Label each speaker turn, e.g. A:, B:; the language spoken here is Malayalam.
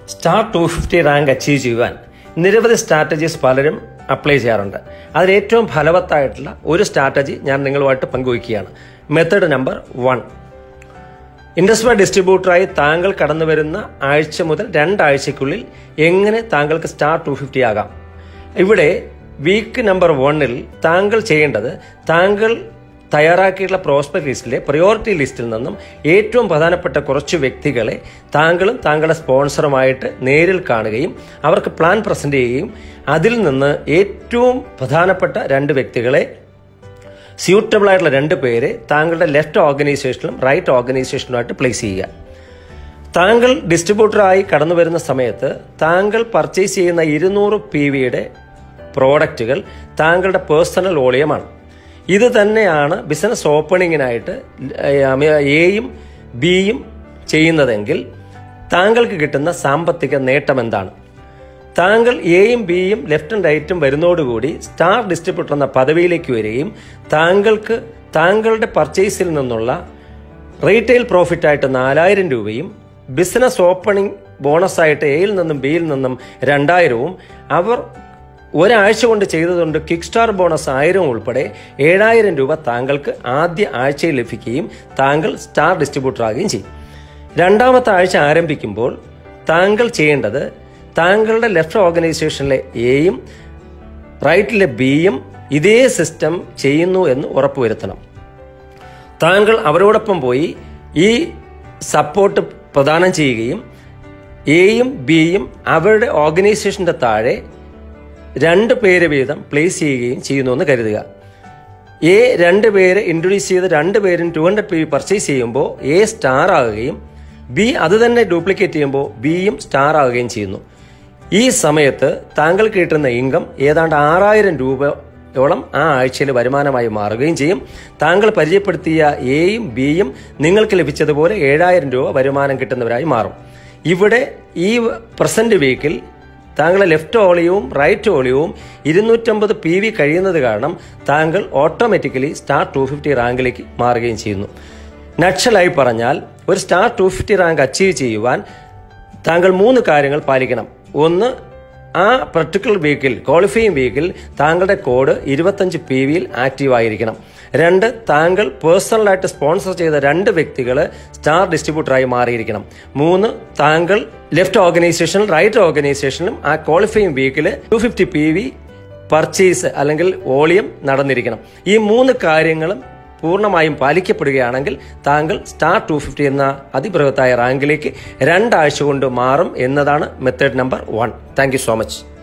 A: star two fifty rank achieve ചെയ്യുവാൻ നിരവധി സ്ട്രാറ്റജീസ് പലരും അപ്ലൈ ചെയ്യാറുണ്ട് അതിൽ ഏറ്റവും ഫലവത്തായിട്ടുള്ള ഒരു സ്ട്രാറ്റജി ഞാൻ നിങ്ങളുമായിട്ട് പങ്കുവയ്ക്കുകയാണ് മെത്തേഡ് നമ്പർ വൺ ഇൻഡസ്ട്രി ഡിസ്ട്രിബ്യൂട്ടറായി താങ്കൾ കടന്നു വരുന്ന ആഴ്ച മുതൽ രണ്ടാഴ്ചയ്ക്കുള്ളിൽ എങ്ങനെ താങ്കൾക്ക് സ്റ്റാർ ടു ഫിഫ്റ്റി ആകാം ഇവിടെ വീക്ക് നമ്പർ വണ്ണിൽ താങ്കൾ ചെയ്യേണ്ടത് താങ്കൾ തയ്യാറാക്കിയിട്ടുള്ള പ്രോസ്പെക്ട് ലിസ്റ്റിലെ പ്രയോറിറ്റി ലിസ്റ്റിൽ നിന്നും ഏറ്റവും പ്രധാനപ്പെട്ട കുറച്ച് വ്യക്തികളെ താങ്കളും താങ്കളുടെ സ്പോൺസറുമായിട്ട് നേരിൽ കാണുകയും അവർക്ക് പ്ലാൻ പ്രസന്റ് ചെയ്യുകയും അതിൽ നിന്ന് ഏറ്റവും പ്രധാനപ്പെട്ട രണ്ട് വ്യക്തികളെ സ്യൂട്ടബിൾ ആയിട്ടുള്ള രണ്ട് പേരെ താങ്കളുടെ ലെഫ്റ്റ് ഓർഗനൈസേഷനിലും റൈറ്റ് ഓർഗനൈസേഷനുമായിട്ട് പ്ലേസ് ചെയ്യുക താങ്കൾ ഡിസ്ട്രിബ്യൂട്ടറായി കടന്നു വരുന്ന സമയത്ത് താങ്കൾ പർച്ചേസ് ചെയ്യുന്ന ഇരുന്നൂറ് പി വിയുടെ പ്രോഡക്റ്റുകൾ താങ്കളുടെ പേഴ്സണൽ വോളിയമാണ് ഇത് തന്നെയാണ് ബിസിനസ് ഓപ്പണിങ്ങിനായിട്ട് എയും ബിയും ചെയ്യുന്നതെങ്കിൽ താങ്കൾക്ക് കിട്ടുന്ന സാമ്പത്തിക നേട്ടം എന്താണ് താങ്കൾ എയും ബിയും ലെഫ്റ്റും റൈറ്റും വരുന്നതോടുകൂടി സ്റ്റാർ ഡിസ്ട്രിബ്യൂട്ടർ എന്ന പദവിയിലേക്ക് വരികയും താങ്കൾക്ക് താങ്കളുടെ പർച്ചേസിൽ നിന്നുള്ള റീറ്റെയിൽ പ്രോഫിറ്റ് ആയിട്ട് നാലായിരം രൂപയും ബിസിനസ് ഓപ്പണിംഗ് ബോണസായിട്ട് എയിൽ നിന്നും ബിയിൽ നിന്നും രണ്ടായിരവും അവർ ഒരാഴ്ച കൊണ്ട് ചെയ്തതുകൊണ്ട് കിക്ക് സ്റ്റാർ ബോണസ് ആയിരം ഉൾപ്പെടെ ഏഴായിരം രൂപ താങ്കൾക്ക് ആദ്യ ആഴ്ചയിൽ ലഭിക്കുകയും താങ്കൾ സ്റ്റാർ ഡിസ്ട്രിബ്യൂട്ടർ ആകുകയും ചെയ്യും രണ്ടാമത്തെ ആഴ്ച ആരംഭിക്കുമ്പോൾ താങ്കൾ ചെയ്യേണ്ടത് താങ്കളുടെ ലെഫ്റ്റ് ഓർഗനൈസേഷനിലെ എയും റൈറ്റിലെ ബിയും ഇതേ സിസ്റ്റം ചെയ്യുന്നു എന്ന് ഉറപ്പുവരുത്തണം താങ്കൾ അവരോടൊപ്പം പോയി ഈ സപ്പോർട്ട് പ്രദാനം ചെയ്യുകയും എയും ബിയും അവരുടെ ഓർഗനൈസേഷന്റെ താഴെ രണ്ട് പേര് വീതം പ്ലേസ് ചെയ്യുകയും ചെയ്യുന്നു എന്ന് കരുതുക എ രണ്ട് പേര് ഇൻട്രൊഡ്യൂസ് ചെയ്ത് രണ്ട് പേരും ടു ഹൺഡ്രഡ് പി പർച്ചേസ് ചെയ്യുമ്പോൾ എ സ്റ്റാർ ആകുകയും ബി അത് തന്നെ ഡ്യൂപ്ലിക്കേറ്റ് ചെയ്യുമ്പോൾ ബിയും സ്റ്റാർ ആകുകയും ചെയ്യുന്നു ഈ സമയത്ത് താങ്കൾക്ക് കിട്ടുന്ന ഇൻകം ഏതാണ്ട് ആറായിരം രൂപയോളം ആ ആഴ്ചയിൽ വരുമാനമായി മാറുകയും ചെയ്യും താങ്കൾ പരിചയപ്പെടുത്തിയ എയും ബിയും നിങ്ങൾക്ക് ലഭിച്ചതുപോലെ ഏഴായിരം രൂപ വരുമാനം കിട്ടുന്നവരായി മാറും ഇവിടെ ഈ പ്രസന്റ് വീക്കിൽ താങ്കളെ ലെഫ്റ്റ് ഓളിയവും റൈറ്റ് ഓളിയവും ഇരുന്നൂറ്റമ്പത് പി വി കഴിയുന്നത് കാരണം താങ്കൾ ഓട്ടോമാറ്റിക്കലി സ്റ്റാർ ടു ഫിഫ്റ്റി റാങ്കിലേക്ക് മാറുകയും ചെയ്യുന്നു നക്ഷലായി പറഞ്ഞാൽ ഒരു star two fifty rank achieve ചെയ്യുവാൻ താങ്കൾ മൂന്ന് കാര്യങ്ങൾ പാലിക്കണം ഒന്ന് ആ പർട്ടിക്കുലർ വീക്കിൽ ക്വാളിഫയിങ് വീക്കിൽ താങ്കളുടെ കോഡ് ഇരുപത്തഞ്ച് പി വിയിൽ ആക്റ്റീവ് ആയിരിക്കണം രണ്ട് താങ്കൾ പേഴ്സണലായിട്ട് സ്പോൺസർ ചെയ്ത രണ്ട് വ്യക്തികൾ സ്റ്റാർ ഡിസ്ട്രിബ്യൂട്ടറായി മാറിയിരിക്കണം മൂന്ന് താങ്കൾ ലെഫ്റ്റ് ഓർഗനൈസേഷനിൽ റൈറ്റ് ഓർഗനൈസേഷനിലും ആ ക്വാളിഫയിങ് വീക്കിൽ two fifty P V purchase അല്ലെങ്കിൽ വോളിയം നടന്നിരിക്കണം ഈ മൂന്ന് കാര്യങ്ങളും പൂർണ്ണമായും പാലിക്കപ്പെടുകയാണെങ്കിൽ താങ്കൾ സ്റ്റാർ ടു ഫിഫ്റ്റി എന്ന അതിബൃഹത്തായ റാങ്കിലേക്ക് രണ്ടാഴ്ച കൊണ്ട് മാറും എന്നതാണ് method number one thank so much